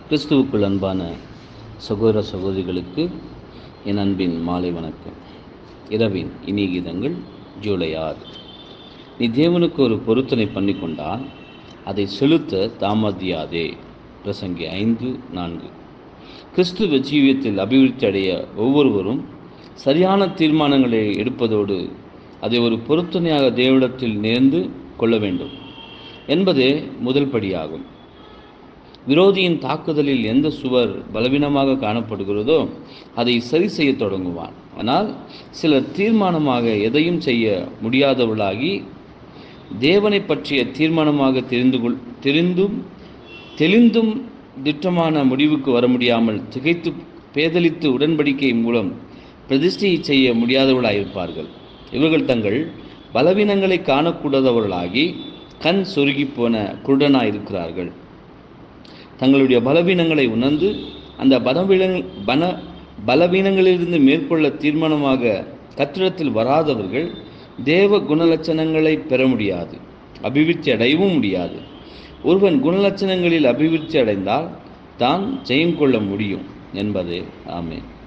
கிறிஸ்துவுக்குள் அன்பான சகோதர சகோதரிகளுக்கு என் அன்பின் மாலை வணக்கம் இரவின் இனிய கீதங்கள் ஜூலை ஆறு நீ தேவனுக்கு ஒரு பொருத்தனை பண்ணி கொண்டால் அதை செலுத்த தாமதியாதே பிரசங்கி ஐந்து நான்கு கிறிஸ்துவ ஜீவியத்தில் அபிவிருத்தி அடைய ஒவ்வொருவரும் சரியான தீர்மானங்களை எடுப்பதோடு அதை ஒரு பொருத்தனையாக தேவனிடத்தில் நேர்ந்து கொள்ள வேண்டும் என்பதே முதல் படியாகும் விரோதியின் தாக்குதலில் எந்த சுவர் பலவீனமாக காணப்படுகிறதோ அதை சரி செய்ய தொடங்குவான் ஆனால் சிலர் தீர்மானமாக எதையும் செய்ய முடியாதவர்களாகி தேவனை பற்றிய தீர்மானமாக தெரிந்து கொள் தெரிந்தும் தெளிந்தும் திட்டமான முடிவுக்கு வர முடியாமல் திகைத்து பேதலித்து உடன்படிக்கை மூலம் பிரதிஷ்டையை செய்ய முடியாதவர்களாயிருப்பார்கள் இவர்கள் தங்கள் பலவீனங்களை காணக்கூடாதவர்களாகி கண் சொருகி போன குருடனாயிருக்கிறார்கள் தங்களுடைய பலவீனங்களை உணர்ந்து அந்த பலவீன பல பலவீனங்களிலிருந்து மேற்கொள்ள தீர்மானமாக கத்திரத்தில் வராதவர்கள் தேவ குணலட்சணங்களை பெற முடியாது அபிவிருத்தி அடையவும் முடியாது ஒருவன் குணலட்சணங்களில் அபிவிருத்தி அடைந்தால் தான் ஜெயம் கொள்ள முடியும் என்பதே ஆமே